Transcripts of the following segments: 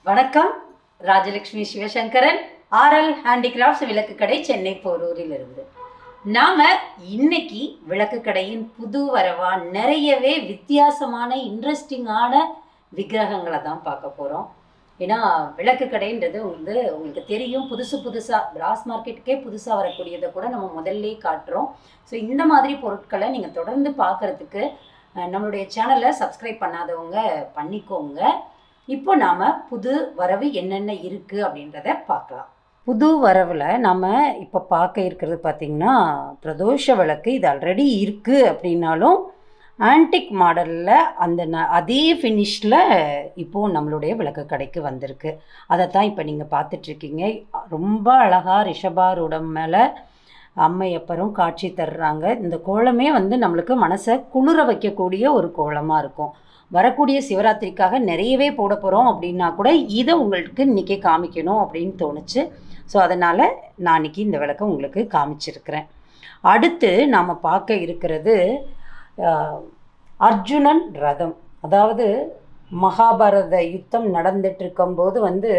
வணக்கம் Rajalakshmi Sivasankaran RL handicrafts விளக்கு கடை சென்னை போரூரில் இருந்து நாம இன்னைக்கு விளக்கு கடையின் புது வரவா நிறையவே வித்தியாசமான இன்ட்ரெஸ்டிங்கான விக்கிரகங்களை தான் பார்க்க போகிறோம் ஏன்னா விளக்கு கடைன்றது வந்து உங்களுக்கு தெரியும் புதுசு புதுசாக பிராஸ் மார்க்கெட்டுக்கே புதுசாக வரக்கூடியதை கூட நம்ம முதல்ல காட்டுறோம் ஸோ இந்த மாதிரி பொருட்களை நீங்கள் தொடர்ந்து பார்க்குறதுக்கு நம்மளுடைய சேனலை சப்ஸ்கிரைப் பண்ணாதவங்க பண்ணிக்கோங்க இப்போ நாம் புது வரவு என்னென்ன இருக்குது அப்படின்றத பார்க்கலாம் புது வரவில் நம்ம இப்போ பார்க்க இருக்கிறது பார்த்திங்கன்னா பிரதோஷ விளக்கு இது ஆல்ரெடி இருக்குது அப்படின்னாலும் ஆன்டிக் மாடலில் அந்த ந அதே ஃபினிஷில் இப்போது நம்மளுடைய விளக்கு கடைக்கு வந்திருக்கு அதை தான் இப்போ நீங்கள் பார்த்துட்ருக்கீங்க ரொம்ப அழகாக ரிஷபாரூடம் மேலே அம்மையப்பரும் காட்சி தர்றாங்க இந்த கோலமே வந்து நம்மளுக்கு மனசை குளிர வைக்கக்கூடிய ஒரு கோலமாக இருக்கும் வரக்கூடிய சிவராத்திரிக்காக நிறையவே போட போகிறோம் அப்படின்னா கூட இதை உங்களுக்கு இன்றைக்கி காமிக்கணும் அப்படின்னு தோணுச்சு ஸோ அதனால் நான் இன்றைக்கி இந்த விளக்கை உங்களுக்கு காமிச்சிருக்கிறேன் அடுத்து நாம் பார்க்க இருக்கிறது ஆஹ், அர்ஜுனன் ரதம் அதாவது மகாபாரத யுத்தம் நடந்துட்டு இருக்கும்போது வந்து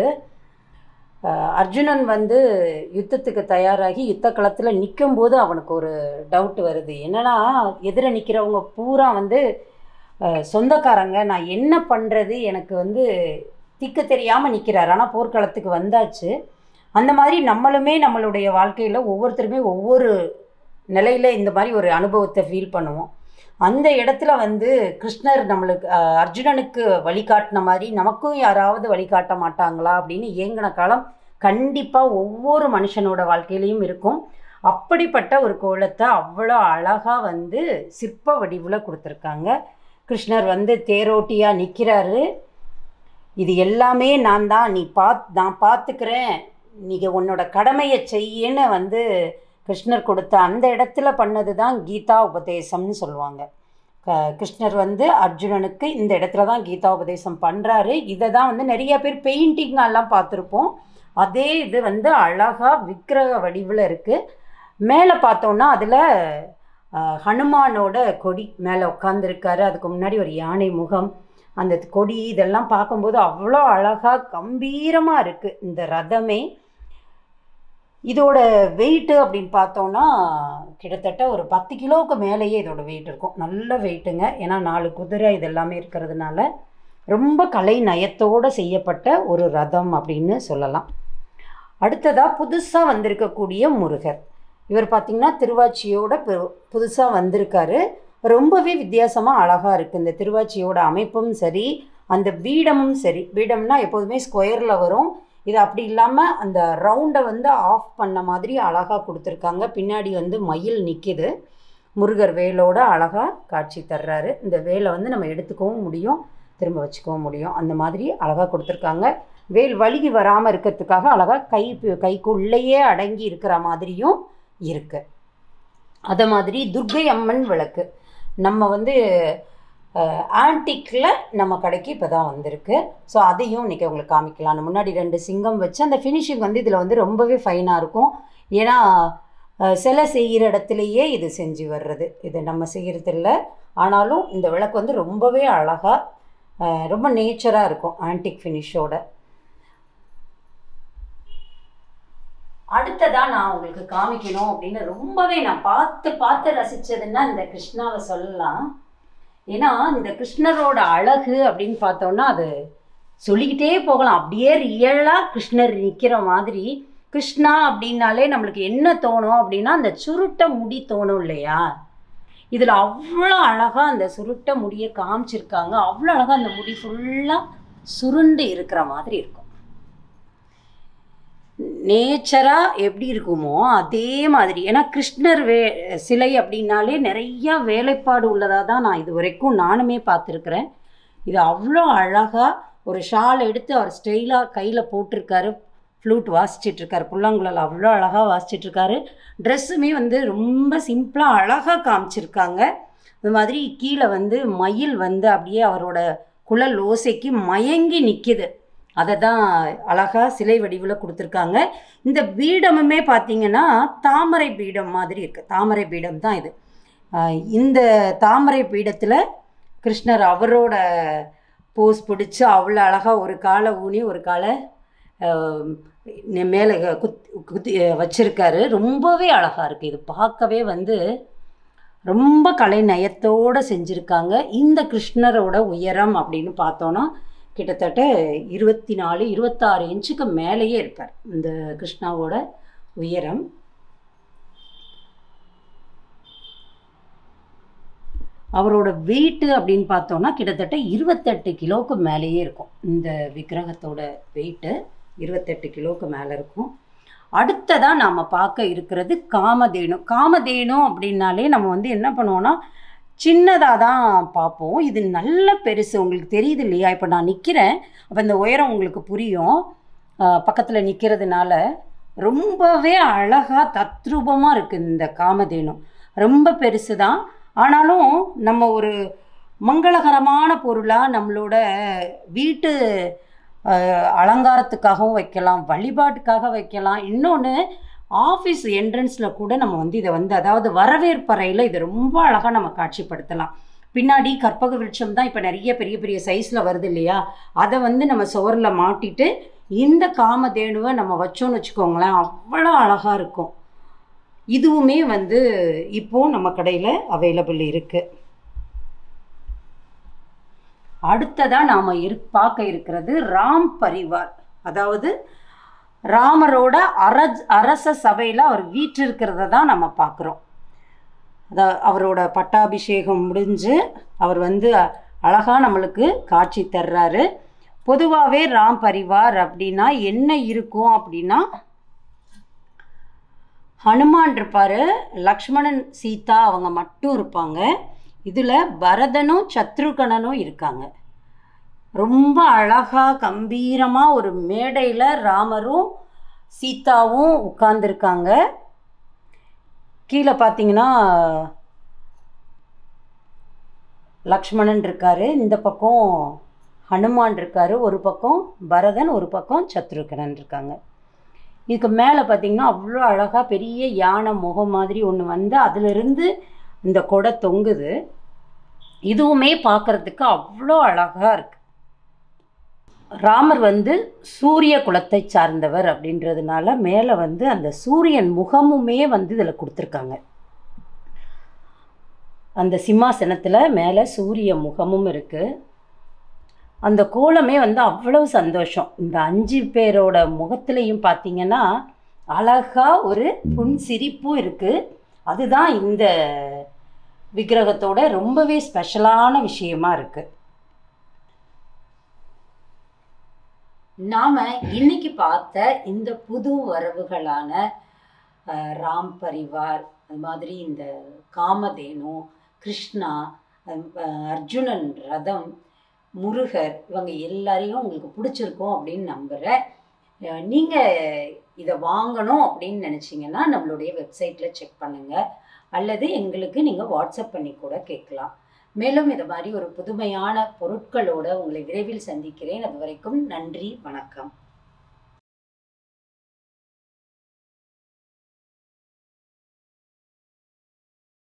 ஆஹ், அர்ஜுனன் வந்து யுத்தத்துக்கு தயாராகி யுத்த களத்தில் நிற்கும்போது அவனுக்கு ஒரு டவுட் வருது என்னன்னா எதிர நிற்கிறவங்க பூரா வந்து ஆஹ், சொந்தக்காரங்க நான் என்ன பண்ணுறது எனக்கு வந்து திக்கு தெரியாமல் நிற்கிறார் ஆனால் போர்க்களத்துக்கு வந்தாச்சு அந்த மாதிரி நம்மளுமே நம்மளுடைய வாழ்க்கையில் ஒவ்வொருத்தருமே ஒவ்வொரு நிலையில் இந்த மாதிரி ஒரு அனுபவத்தை ஃபீல் பண்ணுவோம் அந்த இடத்துல வந்து கிருஷ்ணர் நம்மளுக்கு ஆஹ், அர்ஜுனனுக்கு வழிகாட்டின மாதிரி நமக்கும் யாராவது வழிகாட்ட மாட்டாங்களா அப்படின்னு ஏங்கின காலம் கண்டிப்பாக ஒவ்வொரு மனுஷனோட வாழ்க்கையிலையும் இருக்கும் அப்படிப்பட்ட ஒரு கோலத்தை அவ்வளோ அழகாக வந்து சிற்ப வடிவில் கொடுத்துருக்காங்க கிருஷ்ணர் வந்து தேரோட்டியாக நிற்கிறாரு இது எல்லாமே நான் தான் நீ பாத் நான் பார்த்துக்கிறேன் நீங்கள் உன்னோட கடமையை செய்யன்னு வந்து கிருஷ்ணர் கொடுத்த அந்த இடத்துல பண்ணது தான் கீதா உபதேசம்னு சொல்லுவாங்க க- கிருஷ்ணர் வந்து அர்ஜுனனுக்கு இந்த இடத்துல தான் கீதா உபதேசம் பண்ணுறாரு இதை தான் வந்து நிறைய பேர் பெயிண்டிங்கெல்லாம் பார்த்துருப்போம் அதே இது வந்து அழகாக விக்கிரக வடிவில் இருக்குது மேலே பார்த்தோன்னா அதில் ஹனுமானோட கொடி மேலே உட்காந்துருக்காரு அதுக்கு முன்னாடி ஒரு யானை முகம் அந்த கொடி இதெல்லாம் பார்க்கும்போது அவ்வளோ அழகாக கம்பீரமாக இருக்குது இந்த ரதமே இதோட வெயிட்டு அப்படின்னு பார்த்தோன்னா கிட்டத்தட்ட ஒரு பத்து கிலோவுக்கு மேலேயே இதோட வெயிட் இருக்கும் நல்ல வெயிட்டுங்க ஏன்னா நாலு குதிரை இதெல்லாமே இருக்கிறதுனால ரொம்ப கலை நயத்தோடு செய்யப்பட்ட ஒரு ரதம் அப்படின்னு சொல்லலாம் அடுத்ததாக புதுசாக வந்திருக்கக்கூடிய முருகர் இவர் பார்த்திங்கன்னா திருவாச்சியோட புதுசாக வந்திருக்காரு ரொம்பவே வித்தியாசமாக அழகாக இருக்குது இந்த திருவாச்சியோட அமைப்பும் சரி அந்த பீடமும் சரி பீடம்னா எப்போதுமே ஸ்கொயரில் வரும் இது அப்படி இல்லாமல் அந்த ரவுண்டை வந்து ஆஃப் பண்ண மாதிரி அழகாக கொடுத்துருக்காங்க பின்னாடி வந்து மயில் நிற்கிது முருகர் வேலோட அழகாக காட்சி தர்றாரு இந்த வேலை வந்து நம்ம எடுத்துக்கவும் முடியும் திரும்ப வச்சுக்கவும் முடியும் அந்த மாதிரி அழகாக கொடுத்துருக்காங்க வேல் வழுகி வராமல் இருக்கிறதுக்காக அழகாக கை கைக்குள்ளேயே அடங்கி இருக்கிற மாதிரியும் இருக்கு அதை மாதிரி துர்க்கை அம்மன் விளக்கு நம்ம வந்து ஆன்டிக்கில் நம்ம கடைக்கு இப்போ தான் வந்திருக்கு ஸோ அதையும் இன்றைக்கி உங்களுக்கு காமிக்கலாம் முன்னாடி ரெண்டு சிங்கம் வச்சு அந்த ஃபினிஷிங் வந்து இதில் வந்து ரொம்பவே ஃபைனாக இருக்கும் ஏன்னா அஹ், சிலை செய்கிற இடத்துலையே இது செஞ்சு வர்றது இது நம்ம செய்கிறது இல்லை ஆனாலும் இந்த விளக்கு வந்து ரொம்பவே அழகாக ரொம்ப நேச்சராக இருக்கும் ஆன்டிக் ஃபினிஷோட அடுத்ததாக நான் உங்களுக்கு காமிக்கணும் அப்படின்னு ரொம்பவே நான் பார்த்து பார்த்து ரசித்ததுன்னா இந்த கிருஷ்ணாவை சொல்லலாம் ஏன்னா இந்த கிருஷ்ணரோட அழகு அப்படின்னு பார்த்தோன்னா அது சொல்லிக்கிட்டே போகலாம் அப்படியே ரியலாக கிருஷ்ணர் நிற்கிற மாதிரி கிருஷ்ணா அப்படின்னாலே நம்மளுக்கு என்ன தோணும் அப்படின்னா அந்த சுருட்ட முடி தோணும் இல்லையா இதில் அவ்வளோ அழகாக அந்த சுருட்ட முடியை காமிச்சிருக்காங்க அவ்வளோ அழகாக அந்த முடி ஃபுல்லாக சுருண்டு இருக்கிற மாதிரி இருக்கும் நேச்சராக எப்படி இருக்குமோ அதே மாதிரி ஏன்னா கிருஷ்ணர் வே சிலை அப்படின்னாலே நிறையா வேலைப்பாடு உள்ளதாக தான் நான் இது வரைக்கும் நானுமே பார்த்துருக்குறேன் இது அவ்வளோ அழகாக ஒரு ஷால் எடுத்து அவர் ஸ்டைலாக கையில் போட்டிருக்காரு ஃப்ளூட் வாசிச்சிட்ருக்காரு புல்லாங்குழல் அவ்வளோ அழகாக வாசிச்சிட்ருக்காரு ட்ரெஸ்ஸுமே வந்து ரொம்ப சிம்பிளாக அழகாக காமிச்சிருக்காங்க அது மாதிரி கீழே வந்து மயில் வந்து அப்படியே அவரோட குழல் ஓசைக்கு மயங்கி நிற்கிது அதை தான் அழகாக சிலை வடிவில் கொடுத்துருக்காங்க இந்த பீடமுமே பார்த்தீங்கன்னா தாமரை பீடம் மாதிரி இருக்குது தாமரை பீடம் தான் இது ஆஹ் இந்த தாமரை பீடத்தில் கிருஷ்ணர் அவரோட போஸ் பிடிச்சி அவ்வளோ அழகாக ஒரு காலை ஊனி ஒரு காலை ஆஹ், நெ- மேலே குத் குத்தி வச்சுருக்காரு ரொம்பவே அழகாக இருக்குது இது பார்க்கவே வந்து ரொம்ப கலை நயத்தோடு செஞ்சுருக்காங்க இந்த கிருஷ்ணரோட உயரம் அப்படின்னு பார்த்தோன்னா கிட்டத்தட்ட இருபத்தி நாலு இருபத்தாறு இன்ச்சுக்கு மேலேயே இருப்பார் இந்த கிருஷ்ணாவோட உயரம் அவரோட வெயிட்டு அப்படின்னு பார்த்தோன்னா கிட்டத்தட்ட இருபத்தெட்டு கிலோவுக்கு மேலேயே இருக்கும் இந்த விக்கிரகத்தோட வெயிட்டு இருபத்தெட்டு கிலோவுக்கு மேலே இருக்கும் அடுத்ததாக நாம் பார்க்க இருக்கிறது காமதேனு காமதேனு அப்படின்னாலே நம்ம வந்து என்ன பண்ணுவோம்னா சின்னதாக தான் பார்ப்போம் இது நல்ல பெருசு உங்களுக்கு தெரியுது இல்லையா இப்போ நான் நிற்கிறேன் அப்போ இந்த உயரம் உங்களுக்கு புரியும் பக்கத்தில் நிற்கிறதுனால ரொம்பவே அழகாக தத்ரூபமாக இருக்குது இந்த காமதேனு ரொம்ப பெருசு தான் ஆனாலும் நம்ம ஒரு மங்களகரமான பொருளாக நம்மளோட வீட்டு அஹ், அலங்காரத்துக்காகவும் வைக்கலாம் வழிபாட்டுக்காக வைக்கலாம் இன்னொன்று ஆஃபீஸ் என்ட்ரன்ஸில் கூட நம்ம வந்து இதை வந்து அதாவது வரவேற்பறையில் இதை ரொம்ப அழகாக நம்ம காட்சிப்படுத்தலாம் பின்னாடி கற்பக விருட்சம் தான் இப்போ நிறைய பெரிய பெரிய சைஸில் வருது இல்லையா அதை வந்து நம்ம சுவரில் மாட்டிட்டு இந்த காமதேனுவை நம்ம வச்சோன்னு வச்சுக்கோங்களேன் அவ்வளோ அழகாக இருக்கும் இதுவுமே வந்து இப்போ நம்ம கடையில் அவைலபிள் இருக்கு அடுத்ததாக நாம் இரு பார்க்க இருக்கிறது ராம் பரிவார் அதாவது ராமரோட அரஜ் அரச சபையில் அவர் வீற்றிருக்கிறத தான் நம்ம பார்க்குறோம் அதான் அவரோட பட்டாபிஷேகம் முடிஞ்சு அவர் வந்து அழகாக நம்மளுக்கு காட்சி தர்றாரு பொதுவாகவே ராம் பரிவார் அப்படின்னா என்ன இருக்கும் அப்படின்னா ஹனுமான் இருப்பார் லக்ஷ்மணன் சீதா அவங்க மட்டும் இருப்பாங்க இதில் பரதனும் சத்ருகணனும் இருக்காங்க ரொம்ப அழகாக கம்பீரமாக ஒரு மேடையில் ராமரும் சீதாவும் உட்கார்ந்துருக்காங்க கீழே பார்த்தீங்கன்னா லக்ஷ்மணன் இருக்காரு இந்த பக்கம் ஹனுமான் இருக்காரு ஒரு பக்கம் பரதன் ஒரு பக்கம் சத்ருகணன் இருக்காங்க இதுக்கு மேலே பார்த்தீங்கன்னா அவ்வளோ அழகாக பெரிய யானை முகம் மாதிரி ஒன்று வந்து அதிலிருந்து இந்த கொடை தொங்குது இதுவுமே பார்க்கறதுக்கு அவ்வளோ அழகாக இருக்கு ராமர் வந்து சூரிய குலத்தை சார்ந்தவர் அப்படின்றதுனால மேலே வந்து அந்த சூரியன் முகமுமே வந்து இதில் கொடுத்துருக்காங்க அந்த சிம்மாசனத்தில் மேலே சூரிய முகமும் இருக்குது அந்த கோலமே வந்து அவ்வளவு சந்தோஷம் இந்த அஞ்சு பேரோட முகத்துலேயும் பார்த்தீங்கன்னா அழகாக ஒரு புன்சிரிப்பும் இருக்குது அதுதான் இந்த விக்கிரகத்தோட ரொம்பவே ஸ்பெஷலான விஷயமா இருக்குது நாம இன்னைக்கு பார்த்த இந்த புது வரவுகளான அஹ், ராம் பரிவார் அது மாதிரி இந்த காமதேனு கிருஷ்ணா அஹ், அர்ஜுனன் ரதம் முருகர் இவங்க எல்லாரையும் உங்களுக்கு பிடிச்சிருக்கும் அப்படின்னு நம்புகிறேன் அஹ், நீங்க இதை வாங்கணும் அப்படின்னு நினச்சிங்கன்னா நம்மளுடைய வெப்சைட்டில் செக் பண்ணுங்கள் அல்லது எங்களுக்கு நீங்கள் வாட்ஸ்அப் பண்ணி கூட கேட்கலாம் மேலும் இது மாதிரி ஒரு புதுமையான பொருட்களோட உங்களை விரைவில் சந்திக்கிறேன் அது வரைக்கும் நன்றி வணக்கம்